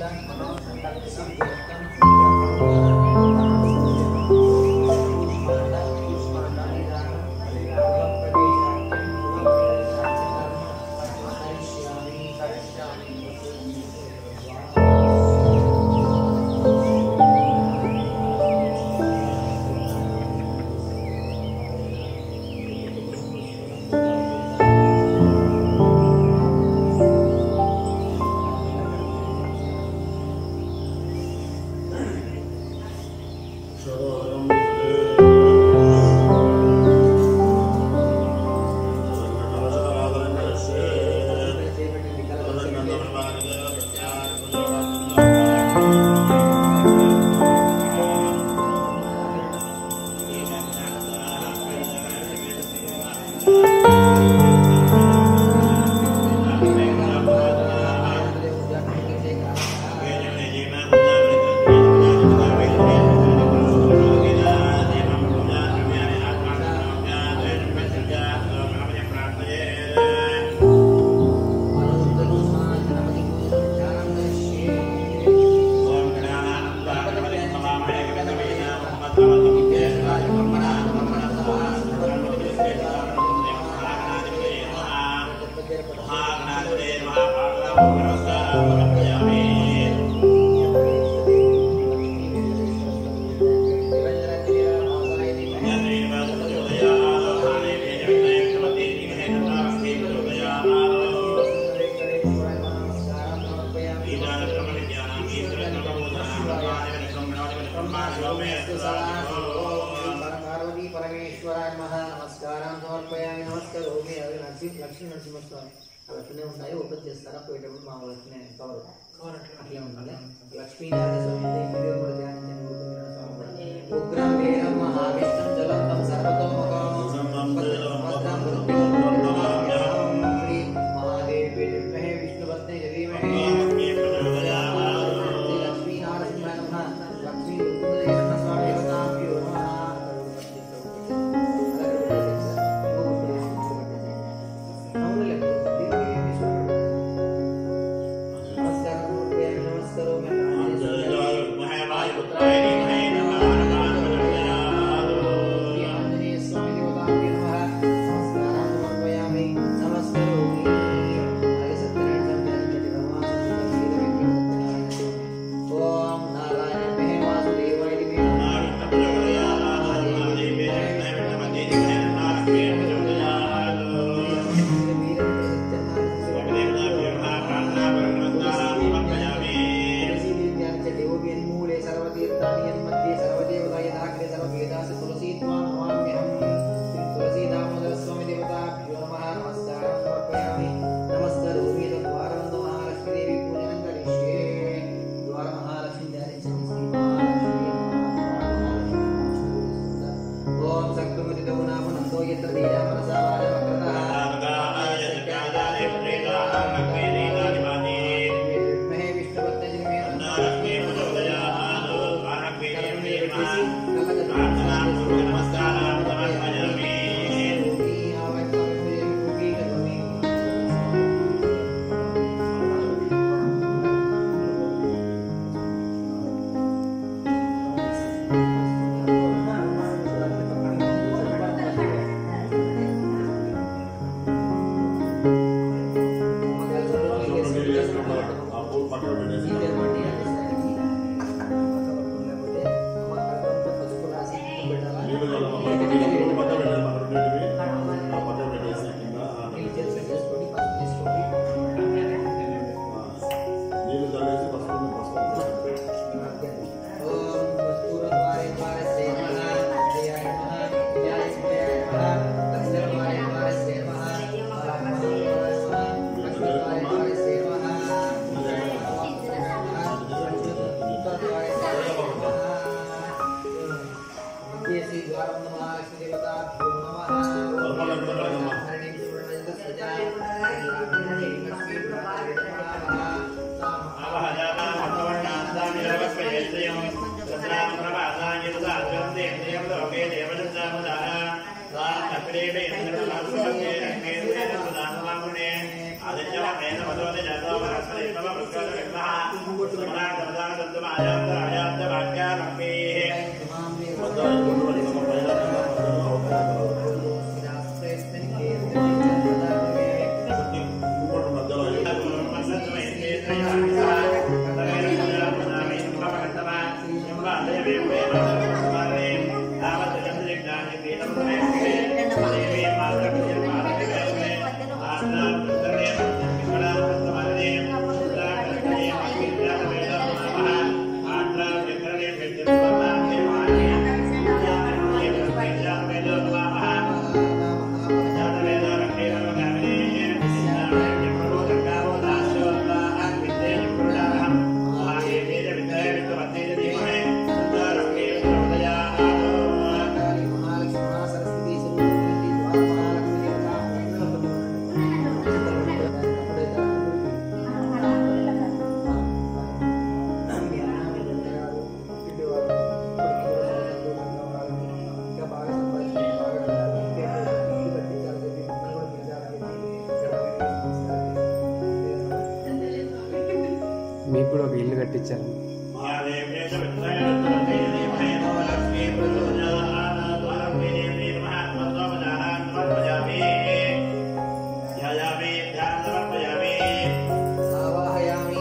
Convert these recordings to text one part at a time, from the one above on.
పార్వతీ పరమేశ్వరాయ నమః నమస్కారం సమర్పయామి నమస్కారోమి అవి లక్ష్మీ లక్ష్మీ నరసింహస్వామి అవి అట్లనే ఉంటాయి ఓపెన్ చేస్తారా పోయేటప్పుడు మా లక్ష్మీ కవర్ అట్లే ఉండాలి లక్ష్మీ నరసింహ వీడియో కూడా ధ్యానించండి ఉగ్రం వీరం మహావిష్ణం జలంతం సర్వతోముఖం భద్రం శ్రీ మహాదేవి విద్మహే విష్ణుపత్నే ధీమహి లక్ష్మీ నారసింహాయ నమః లక్ష్మీ ఉత్తరేణ స్వామి దేవతాభ్యో ఓం నారాయణ వాసుదేవాయ మూలే సర్వతీర్థాని యన్మధ్యే సర్వదేవతా యథాగ్రే సర్వవేదాస తులసీ త్వాం నమామ్యహం శ్రీ తులసీ దామోదర స్వామి దేవతాభ్యో నమః నమస్కారం సమర్పయామి నమస్కరోమి ద్వారం మహాలక్ష్మీదేవి పూజనం కరిష్యే ద్వార మహాలక్ష్మి ధ్యానించండి శ్రీ మహాలక్ష్మీ ఓం సక్రమతితో నామనందో యత్ర ధీరా మనసా వాచమకృతః విద్మహే విష్ణుపత్నే జన్మే ఆదిత్య మీకు కూడా ఒక ఇల్లు కట్టించారు ఆవాహయామి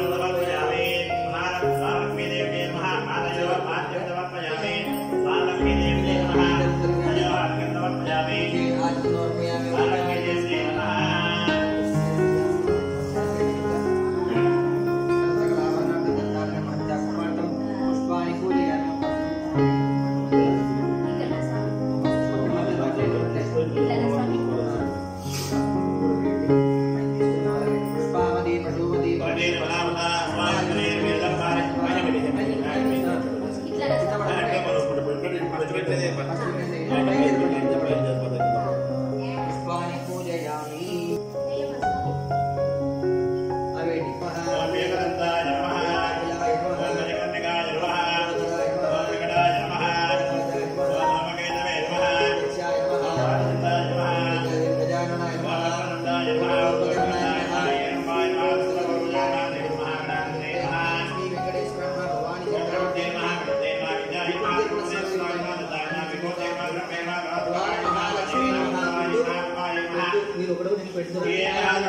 పుష్పాన్ని పుష్పామది పశుమది పుష్పాన్ని పూజయామి అవేటి మీరు ఒకటి నేను పెట్టుకోవాలి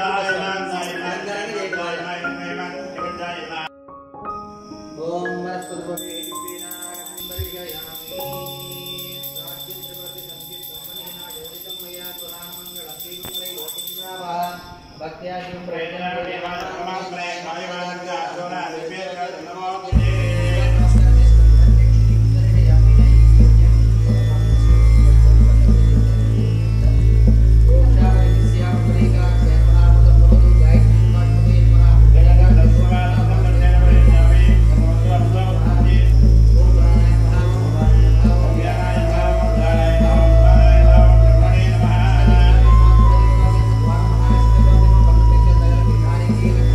ఓం వనస్పతిపతే దివ్యేనాగంబరిగయామి రాజ్యంద్రపతి సంకీర్తమనేన యోజితం మయా తుహాం మంగళం శ్రీమంగళై లోకసుందరావః భక్త్యా కిం శ్రీ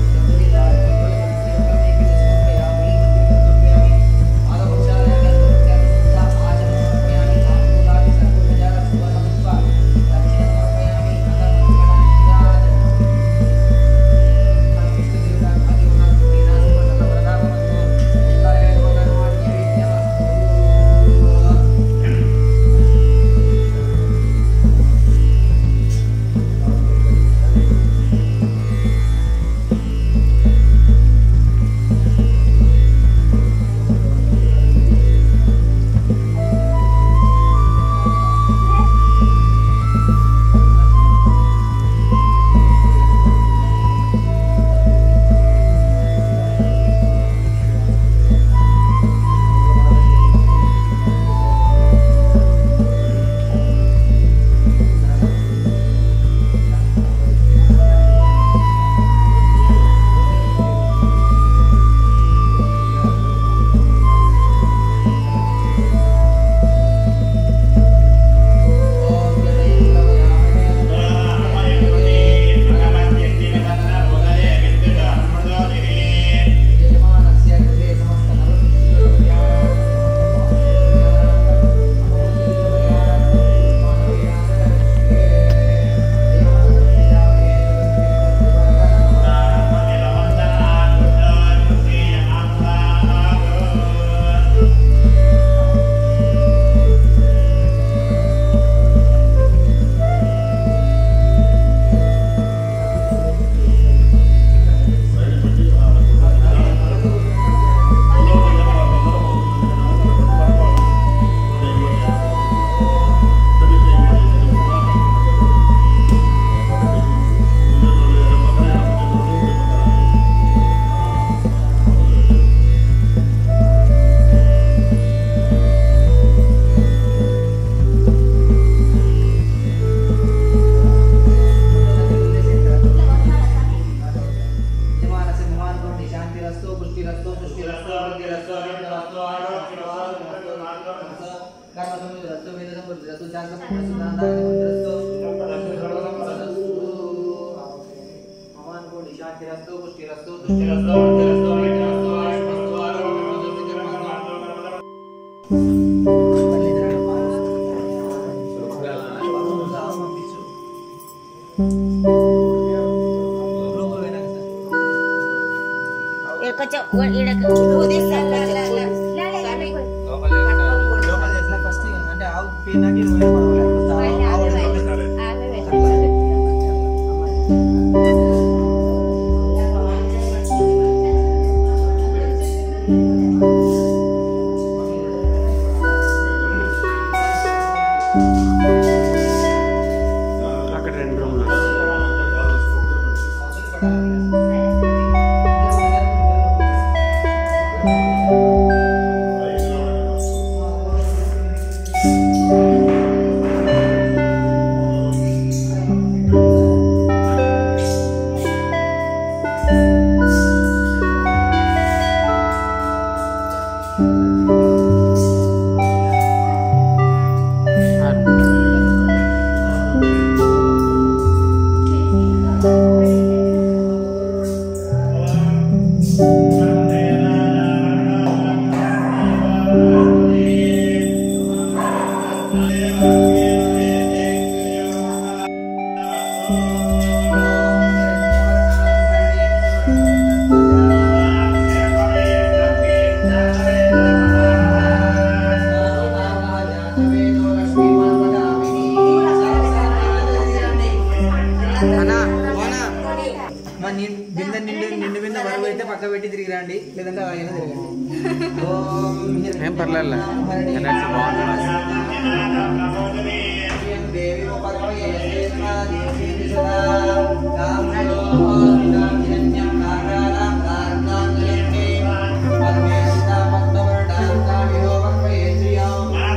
ఇక్కడ కొంచెం ఈడకు ఊదిస్తాను ఫస్ట్ అంటే ఆవు పీనాకి నువ్వే పడవలేదు ఆవు అక్కడ రెండు రూమ్లు అన్నా, ఓనా. మా ని- బిందె నిండు నిండు బిందె బరువు అయితే పక్క పెట్టి తిరిగి రండి లేదంటే అలాగైనా తిరగండి ఓం హిరణ్య- ఏం పర్లేదు ఎనర్జీ బాగుంది దేవి ఉపర్వయే దేవాదీశేతి సదా కామ్యో హిరణ్యం కాకారాం కార్ణాంజలింగే పద్మే సీతా పద్మవర్ణాం కామియో ఉపర్వయే శ్రియాం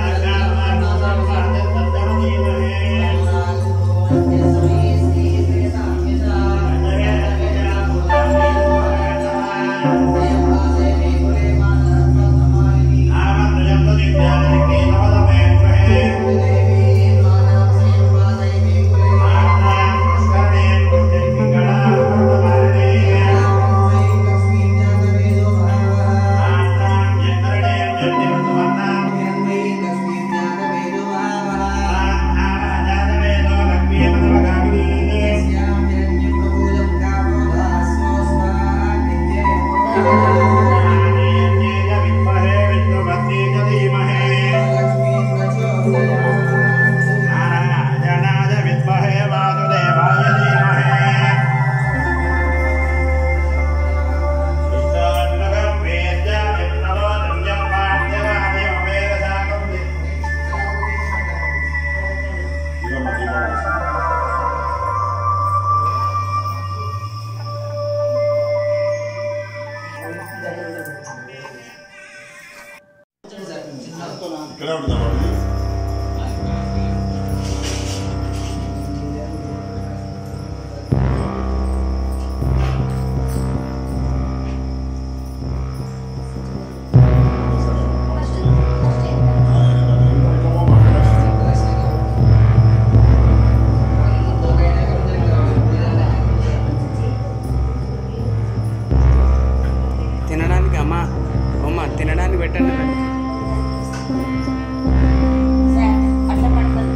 ఇక్కడే ఉంటుందా తినడానికి అమ్మా అమ్మ తినడానికి పెట్టండి అట్లా పట్టుకొని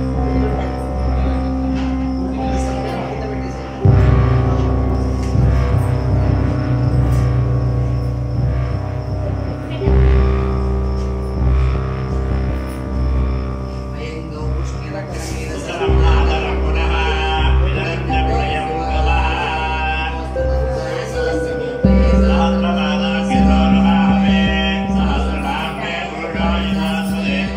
సహస్రనామే పురుషాయ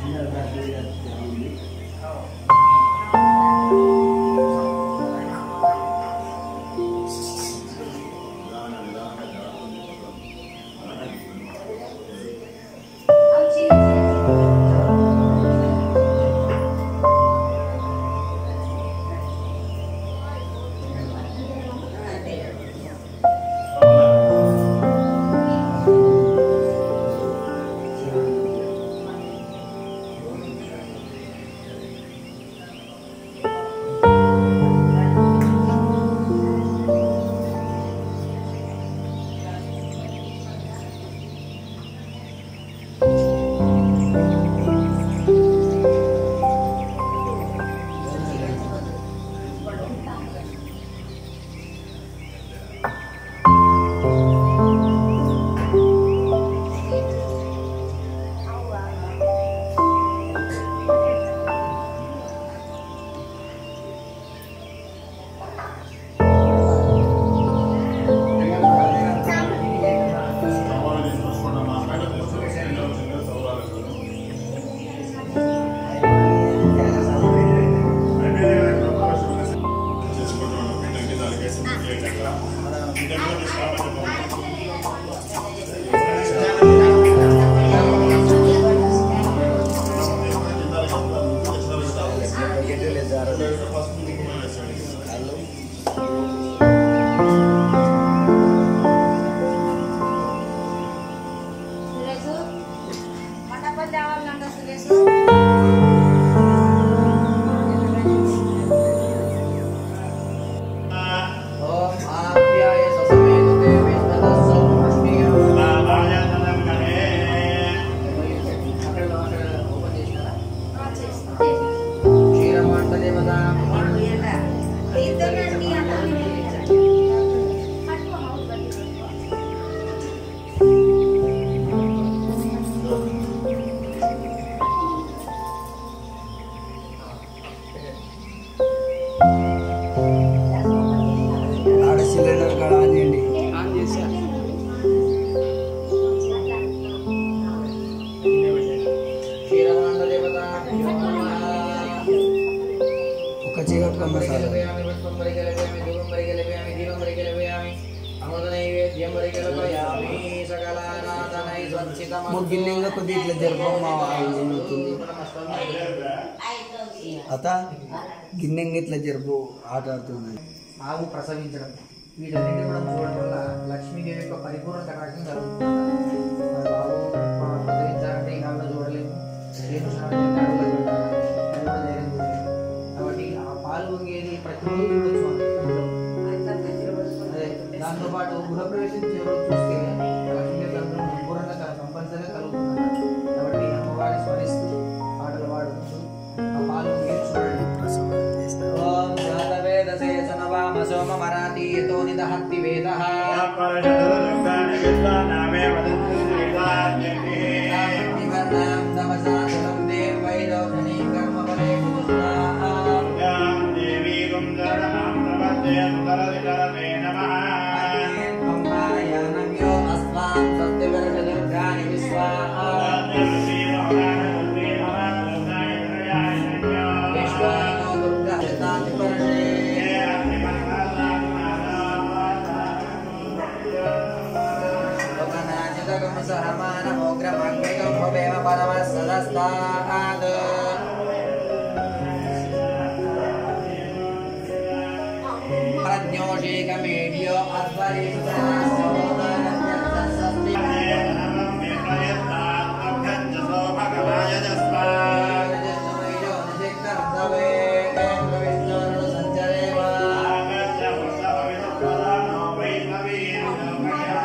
సురేష్ మండపం తేవాలంట సురేష్ ఓం ఆప్యాయ ససమేతుతే విశ్వదస్సు అష్టియం అక్కడ అక్కడ ఓపెన్ చేసినారా క్షీరమాంట దేవతాం ఆడ సిలిండర్ కాడ ఆన్ చేయండి ఆన్ చేసా క్షీరమాంట దేవతాం ఒక చీకటి మసాలా పరిగెలవేయామి పుష్పం పరిగెలవేయామి ధూపం పరిగెలవేయామి దీపం పరిగెలవేయామి అమృత నైవేద్యం పరిగెలవేయామి సకలానాథనై స్వచ్ఛితమస్తు. మూడు గిన్నెంగా కొద్దిగా ఇట్లా జరపమ్మా అవుతుంది అత గిన్నెంగా ఇట్లా జరుపు ఆట ఆడుతుంది ఆవు ప్రసవించడం వీటన్నిటి మనం చూడడం వల్ల లక్ష్మీదేవి యొక్క పరిపూర్ణ కటాక్షం కలుగుతుంది మన ఆవు ఆ, ప్రసవించాలంటే ఈ కాలంలో చూడలేము శ్రీకృష్ణుడు అంటే అడవులకు వెళ్ళాలి. అది కూడా ధైర్యం చూడలేము. కాబట్టి ఆ పాలు పొంగేది ప్రతిరోజు చూడొచ్చు మనం. అదే దాంతో పాటు గృహప్రవేశం చేయడం చూస్తే లక్ష్మీదేవి అందరూ సంపూర్ణంగా కల- కంపల్సరీగా కలుగుతుంది కాబట్టి అమ్మవారిని స్మరిస్తూ పాటలు పాడుతూ ఆ పాలు పొంగేది చూడండి ఓం జాతవేదసే సనవామ సోమ మరాతీయతో నిదహత్తి వేదః నివర్ణం తపసా సులం దేవ వైదౌషణీ కర్మఫలే కుతుస్వాహా పంపాయానవ్యో అస్మాన్ స్వస్తివర్గదుర్గాని విశ్వాహా విశ్వానో దుర్గా శతాంతి పరషే లోకనాచితకం సహమానమోగ్రమగ్నికం భవేమ పరమः సదస్తాద్ ప్రజ్ఞోషేకమేడ్యో అధ్వరేషు సహస్రోదరస్య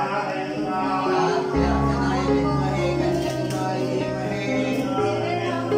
సంచరేవా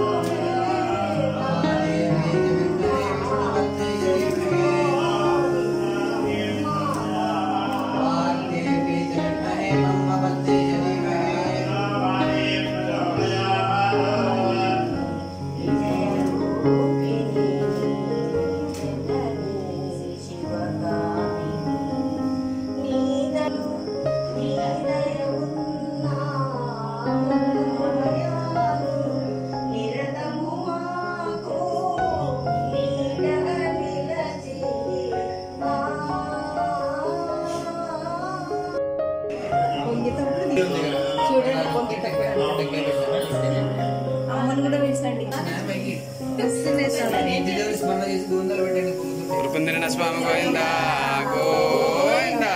గోవిందలు పెట్టండి గోవిందలు. గురుకుందిన స్వామి గోవింద గోవింద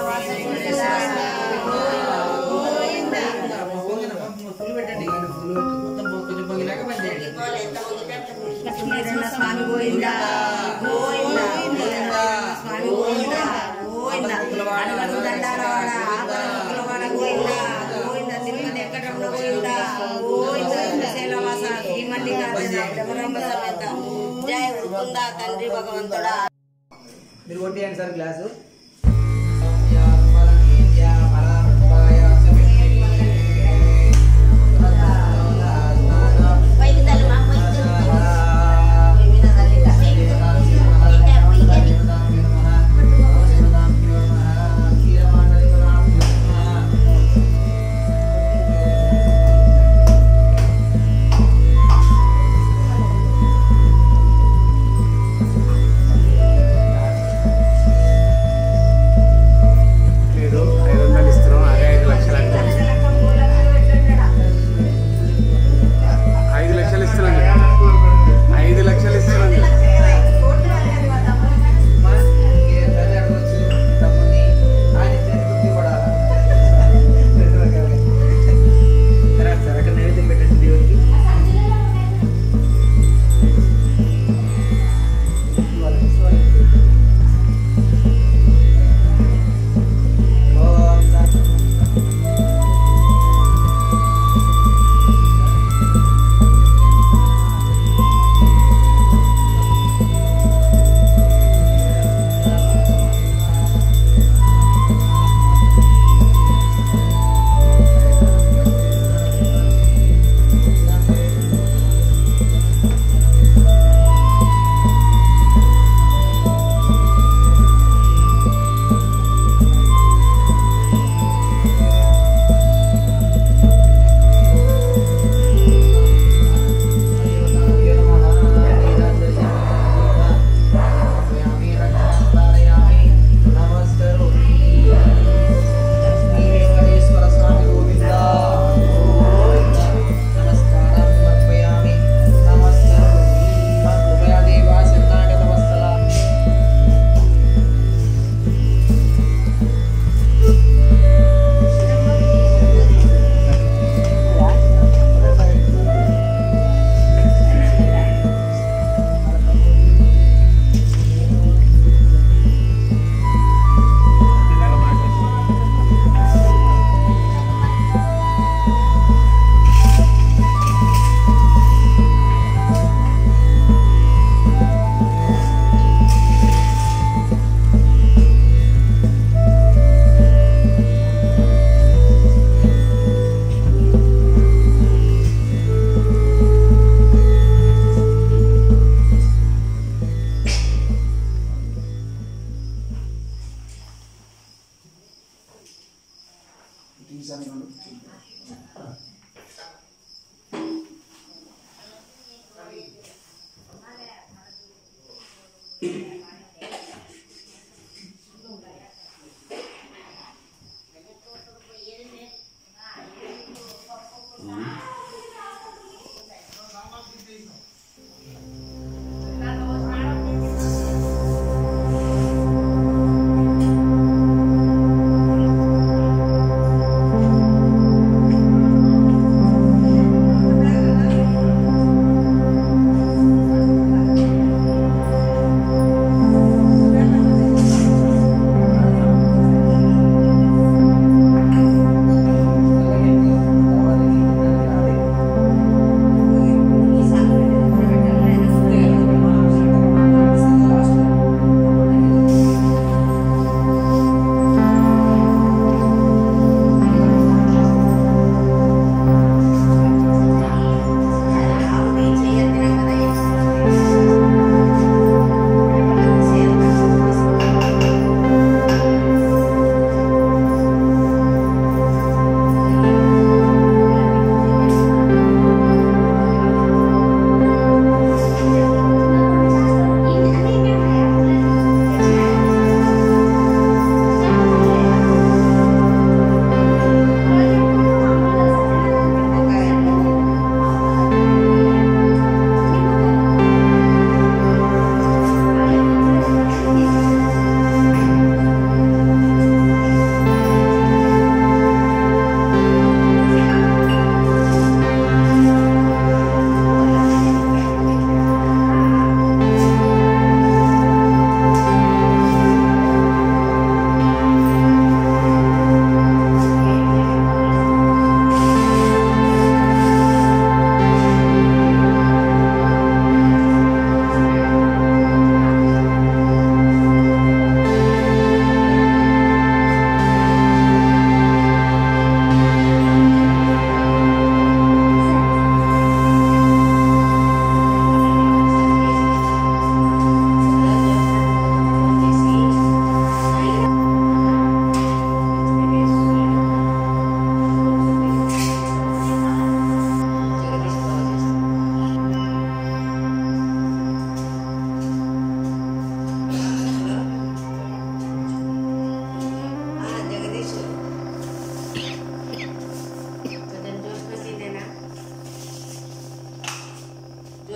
పొంగిన, ఫుల్ పెట్టండి ఫుల్ మొత్తం కొంచెం పొంగినాక బంద్ చేయండి లక్ష్మీనరసింహ స్వామి గోవింద గోవింద లక్ష్మీనరసింహ స్వామి గోవింద గోవింద అడగడు దండాలవాడ ఆపద ముక్కులవాడ గోవింద గోవింద తిరుమల వెంకటరమణ గోవింద గోవింద శ్రీశైలవాస శ్రీమల్లికార్జున బ్రహ్మ సమేత జయ వృకుంద తండ్రి భగవంతుడా మీరు కొట్టేయండి సార్ గ్లాసు వైద్యులు మా ఆ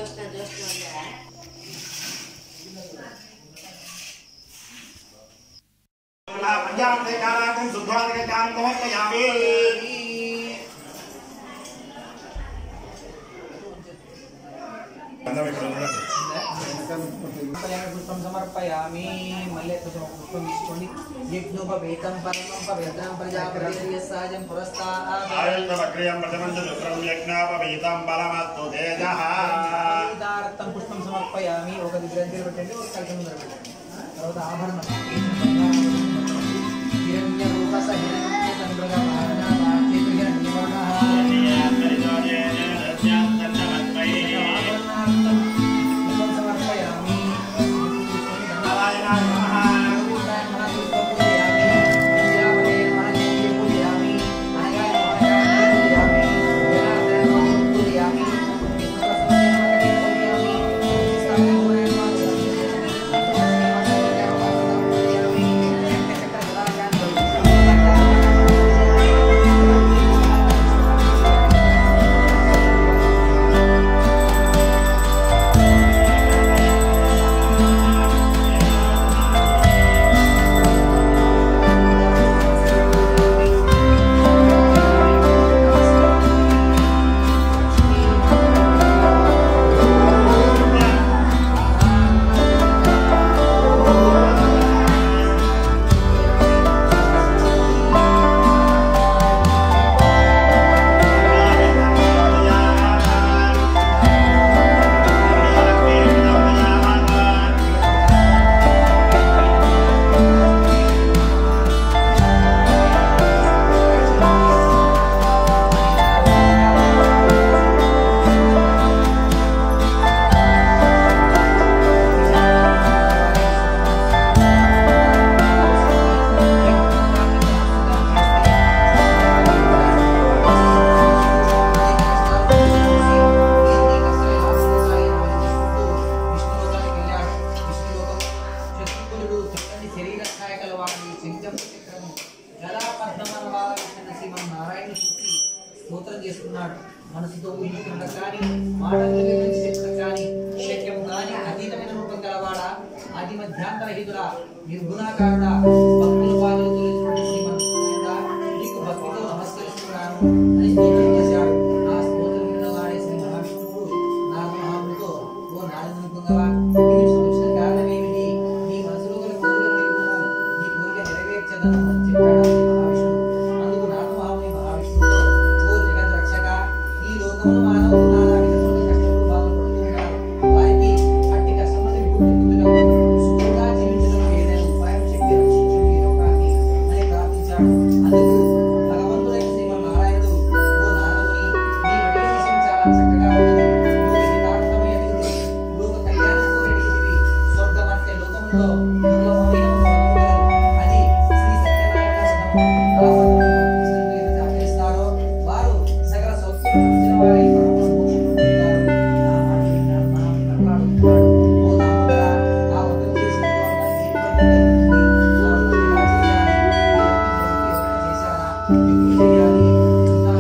చూస్తున్నా చూస్తున్నా పంచామృతే కాలాకం శుద్ధాధిక కాంతమర్పయామి పుష్పం సమర్పయామి మళ్ళీ కొంచెం ఒక పుష్పం తీసుకోండి యజ్ఞోపవేతం పరమం పవిత్రం ప్రజాపతి సహజం పురస్తాత్ ఆయుర్వక్రియం ప్రతిమంత శుక్రం యజ్ఞాపవీతం బలమస్తు తేజః ఇదార్థం పుష్పం సమర్పయామి ఒక దగ్గర పెట్టండి ఒక కలిసి ముందర పెట్టండి తర్వాత ఆభరణం హిరణ్య రూపస హిరణ్య సంభృగ భారణ భాగ్య హిరణ్యవర్ణ ఆభరణార్థం పుష్పం సమర్పయామి నారాయణాయ నమః స్తోత్రం చేస్తున్నాడు మనసుతో ఊహించుకున్న కానీ మాటలు చెప్పడం కానీ శక్యం కానీ అతీతమైన రూపం గలవాడా ఆది మధ్యాంతరహితుడ నిర్గుణాకారుడ భక్తుల పాలు నీకు భక్తితో నమస్కరిస్తున్నాను అని స్తోత్రం చేశాడు ఆ స్తోత్రం విన్నవాడే శ్రీ మహావిష్ణువు నాగమహామునితో ఓ నారదుని పొందవా నీవు వచ్చిన కారణం ఏమిటి నీ మనసులో గల కోరిక తెలుపుము నీ కోరిక నెరవేర్చదను అని చెప్పాడు ఆ శ్రీ మహావిష్ణువు అందుకు నాగమహాముని మహావిష్ణువుతో ఓ జగత్ రక్షక ఈ లోకంలో మానవులు నానా విధములుగా కష్టపడి బాధపడుతుంటారు వారికి అట్టి కష్టమని విముక్తి సుఖంగా జీవించడం ఏదైనా ఉపాయం చెప్పి రక్షించు ఈ లోకాన్ని అని ప్రార్థించాడు అందుకు భగవంతుడైన శ్రీమన్నారాయణుడు ఓ నారదుని నీ వడియ విషయం చాలా చక్కగా ఉన్నది నువ్వు హితార్థమే ఎదిగితే లోక కళ్యాణం కోరేటివి స్వర్గమత్య లోకములో దుర్లభమైన పొందుగలరు అని శ్రీ సత్యనారాయణ ఆచరిస్తారో వారు సకల సౌఖ్యం పొందిన వారై పరమోక్షం పొందుతారు. నా మాట విన్నాడు, నా మాట్లాడుతున్నాడు. ఓ నామమురా, ఆ వ్రతం చేసిన వారు నాకు ఏం పట్టుదల ఉంది? ఆ వ్రతం ఎలా చేయాలి? ఈ వ్రతం ఎవరైనా చేశారా? ఎప్పుడు చేయాలి? నా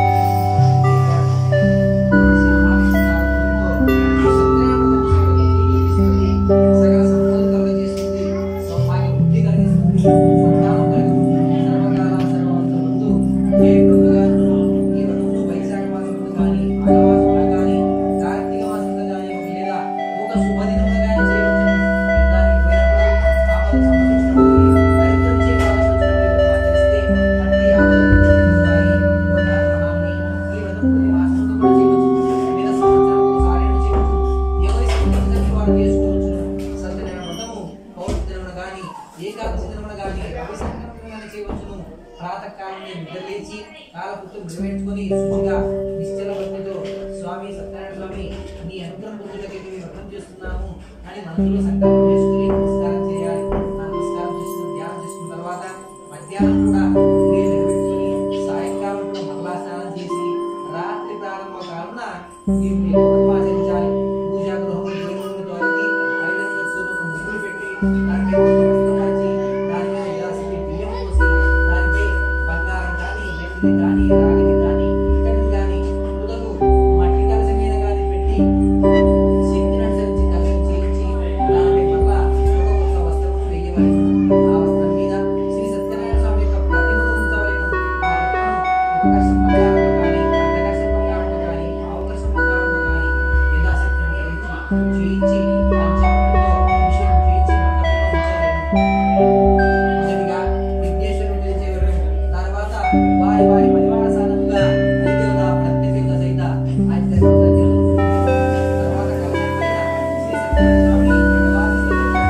సకల సంపదలు కలుగజేస్తుంది సౌభాగ్య బుద్ధి కలిగిస్తుంది సంతానం కలుగుతుంది సర్వకాల సర్వవంతముందు ఏ బ్రహ్మగారు ఈ వ్రతమును వైశాఖ మాసమున కానీ ఆగమాసమున కానీ కార్తీక మాసమున కానీ లేదా ఒక శుభదినమున కానీ చేయవచ్చును యుద్ధానికి పోయినప్పుడు ఆపద సంభవించినప్పుడు దరిద్రం చేయవలసి వచ్చినప్పుడు ఈ వ్రతం ఆచరిస్తే అట్టి ఆపదలు తొలగిపోతాయి. ఓ నారదమహాముని, ఈ వ్రతం ప్రతి మాసమున కూడా చేయవచ్చు లేదా సంవత్సరంలో ఒకసారైనా చేయవచ్చు ఎవరి సంకల్పాన్ని వారు చేసుకోవచ్చు సత్యనారాయణ వ్రతము పౌర్ణ దినమున గాని ఏకాదశి దినమున గాని రవి సంకల్పమున గాని చేయవచ్చును ప్రాతకాలమే నిద్రలేచి కాలపుత్రులు నిర్వహించుకొని శుచిగా నిశ్చల భక్తితో స్వామి సత్యనారాయణ స్వామి నీ అనుగ్రహం పొందుటకి మేము వ్రతం చేస్తున్నాము అని మనసులో సంకల్పం చేసుకుని నమస్కారం చేయాలి ఆ నమస్కారం చేసుకుని ధ్యానం చేసుకున్న తర్వాత మధ్యాహ్నం కూడా క్రియలు నిలబెట్టుకుని సాయంకాలం కూడా మరలా స్నానం చేసి రాత్రి ప్రారంభ కాలంలో మీరు మీ వ్రతం ఆచరించాలి పూజా గృహం దేవుని తోలికి ఐదంగా సూర్యుడు ముగ్గులు పెట్టి దానిపై పుష్పం పరిచి దాని మీద విలాసిని బియ్యం పోసి దానిపై బంగారం కానీ వెండి కానీ రాగిని కానీ ఇత్తడి కానీ తుదకు మట్టి కలసమైన కానీ పెట్టి చేయించి పంచామృతంతో అభిషేకం చేయించి మండపంలో ఉంచాలి. మొదటిగా విఘ్నేశ్వరుడు చేసేవారు తర్వాత వారి వారి పరివారసానముగా అధిదేవత ప్రత్యేకంగా సహిత ఆయన తర్వాత కలశం పైన శ్రీ సత్యనారాయణ స్వామి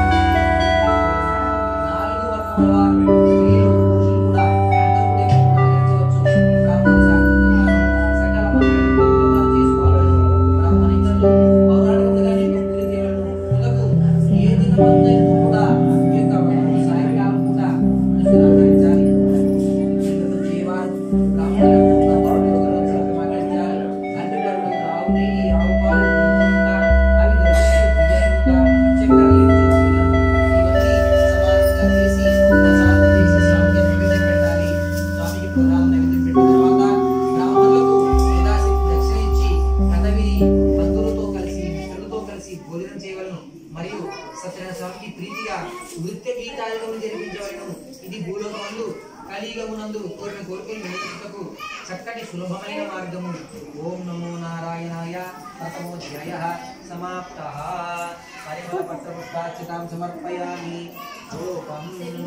నాలుగు వర్గముల వారు స్త్రీలు పురుషులు కూడా అందరూ దేవతలను ఆరాధించవచ్చు బ్రాహ్మణ శాస్త్రంగా సకల మంత్రాలు చేసుకోవాలి బ్రాహ్మణించలు పౌరాణికంగా భక్తులు చేయడం తులకు ఏ దినమందైనా కూడా ఈ యొక్క సాయంకాలం పూట మనుషులు ఆచరించాలి ఇందులో చేయవారు బ్రాహ్మణులకు పౌరులకు సమాచరించాలి తండ్రి పరులకు ఆవు నెయ్యి ఆవు పాలు ఇంకా అవి దొరికినప్పుడు బియ్యంగా చక్కెరలు ఇవన్నీ సమానంగా చేసి ప్రసాదం చేసి స్వామికి నైవేద్యం పెట్టాలి స్వామికి ప్రసాదం నైవేద్యం పెట్టిన తర్వాత బ్రాహ్మణులకు యథాశక్తి దక్షిణ ఇచ్చి కథవిని బంధువులతో కలిసి మిత్రులతో కలిసి భోజనం చేయవలను మరియు సత్యనారాయణ స్వామికి ప్రీతిగా నృత్య గీతాలను జరిపించవలను ఇది భూలోకమందు కలియుగమునందు కోరిన కోరికలు నెరవేర్చుటకు చక్కటి సులభమైన మార్గము ఓం నమో నారాయణాయ ప్రథమోధ్యాయ సమాప్త పరిమళ పత్రపుష్పార్చితాం సమర్పయామి రూపం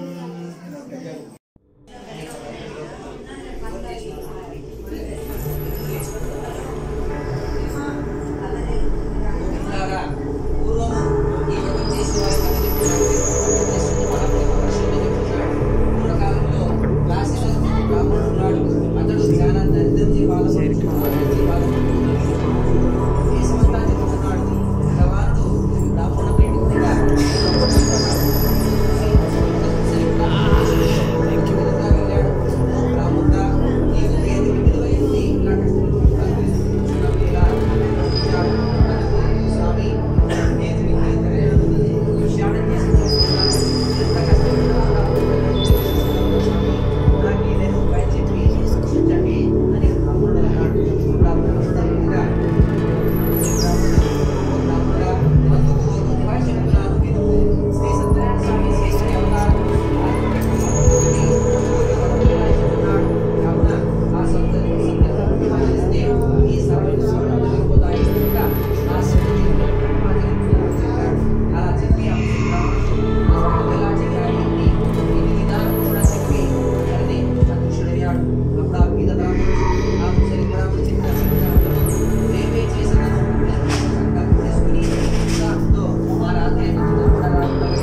ఇలాగా పూర్వము ఈ జపం చేసేవారు కథ చెప్పేవారు చేస్తుంది మహాత్మ వర్షంలో చెప్తున్నాడు పూర్వకాలంలో కాశీలో బ్రాహ్మణుడు ఉన్నాడు అతడు చాలా దరిద్రం బాధపడుతున్నాడు దేశమంతా చెప్తున్నాడు భగవానుడు బ్రాహ్మణ ప్రేమికుడిగా బ్రాహ్మణుడా నీవు పేద విలువైంది ఇలా కష్టపడుతున్నావు ఇలా స్వామి నేను విషయాన్ని చేసి చూస్తున్నాను ఎంత కష్టపడుతున్నావు నాకు ఏదైనా ఉపాయం చెప్పి సూచించండి అని బ్రాహ్మణుడు అన్నాడు బ్రాహ్మణుడు వస్తానుగా బ్రాహ్మణుడా అందుకు ఒక ఉపాయం చెప్తున్నాను విను శ్రీ సత్యనారాయణ స్వామి శ్రీహరి అవతారం కావున ఆ సత్య సత్య ఆచరిస్తే ఈ సర్వ సర్వం జరిగిపోతాయి కనుక ఆ సత్య ఆచరించాడు అలా చెప్పి ఆ బ్రాహ్మణుడు ఆ సత్యం ఎలా చేయాలి అని ఇది విధానం కూడా చెప్పి దానిని అదృశ్యుడయ్యాడు అప్పుడు ఆ మీద బ్రాహ్మణుడు ఆ ముసలి బ్రాహ్మణుడు చెప్పిన సత్యాలను రేపే చేసేదను సంకల్పం చేసుకుని ఉత్సాహంతో ఆ రాత్రి అంతా కూడా రాత్రి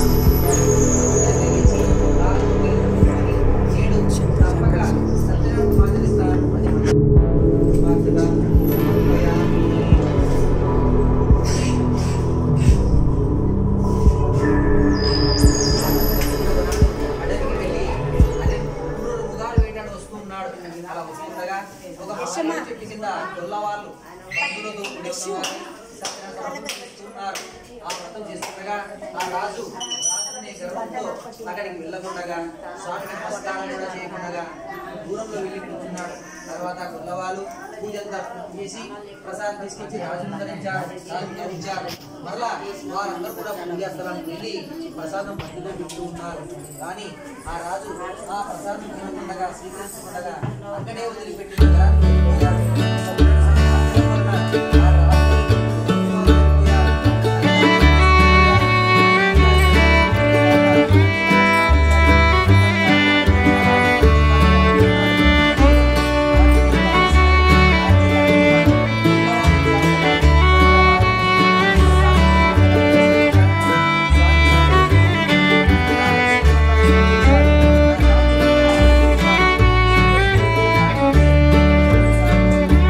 ఆ వ్రతం చేస్తుండగా ఆ రాజు రాజునే గర్వంతో అక్కడికి వెళ్ళకుండగా స్వామికి నమస్కారం కూడా చేయకుండా దూరంలో వెళ్ళి కూర్చున్నాడు తర్వాత గొల్లవాళ్ళు పూజంతా పూర్తి చేసి ప్రసాదం తీసుకొచ్చి రాజును ధరించారు రాజును ఇచ్చారు మరలా వారందరూ కూడా పూజా స్థలానికి వెళ్ళి ప్రసాదం మధ్యలో పెడుతూ ఉన్నారు కానీ ఆ రాజు ఆ ప్రసాదం తినకుండగా స్వీకరించకుండగా అక్కడే వదిలిపెట్టి నగరానికి వెళ్ళిపోయాడు. ఆ రాజు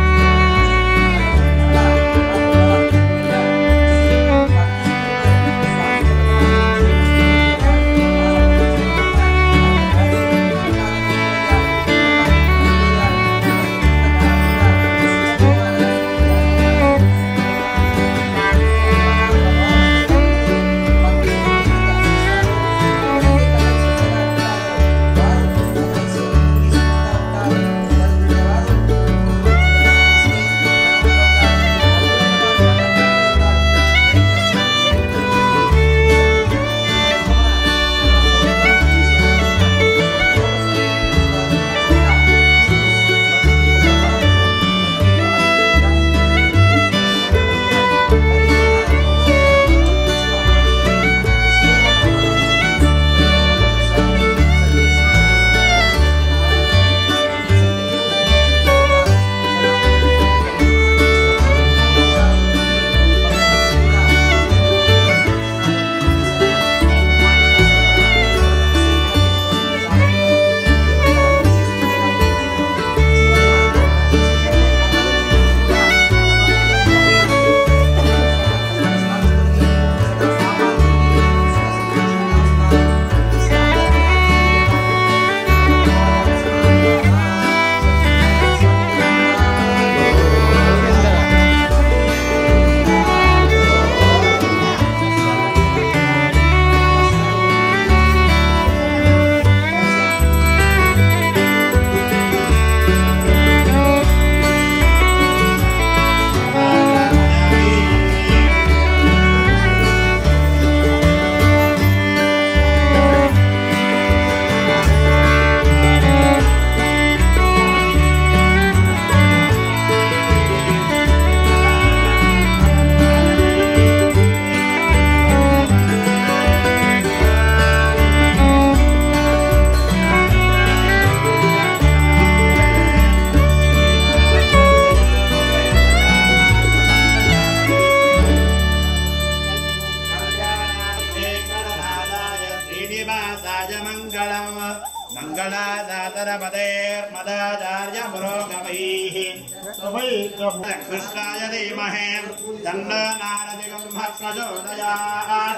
मङ्गलादातरपदेर्मदाचार्य पुरोगमैः कृष्णाय धीमहे तन्न नारदिगं प्रचोदयात्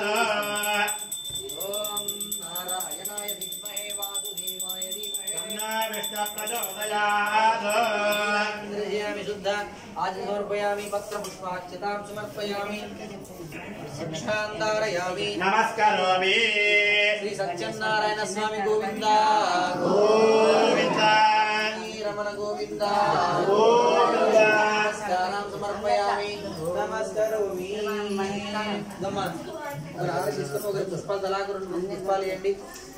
నారాయణాయ విద్మహే వాసుదేవాయ ధీమహి तन्न विष्णुप्रचोदयात् ఇంద్రజయామి శుద్ధ ఆది సమర్పయామి పత్ర పుష్పాక్షతాం సమర్పయామి సాక్షాంధారయామి नमस्करोमि శ్రీ సత్యనారాయణ స్వామి గోవింద गोविन्द రమణ గోవింద గోవింద. నమస్కారం సమర్పయామి నమస్కారోమి దమ్మ ఒకరు ఆలోచిస్తున్న ఒకరు పుష్పాలు తలాకు రెండు పుష్పాలు ఇవ్వండి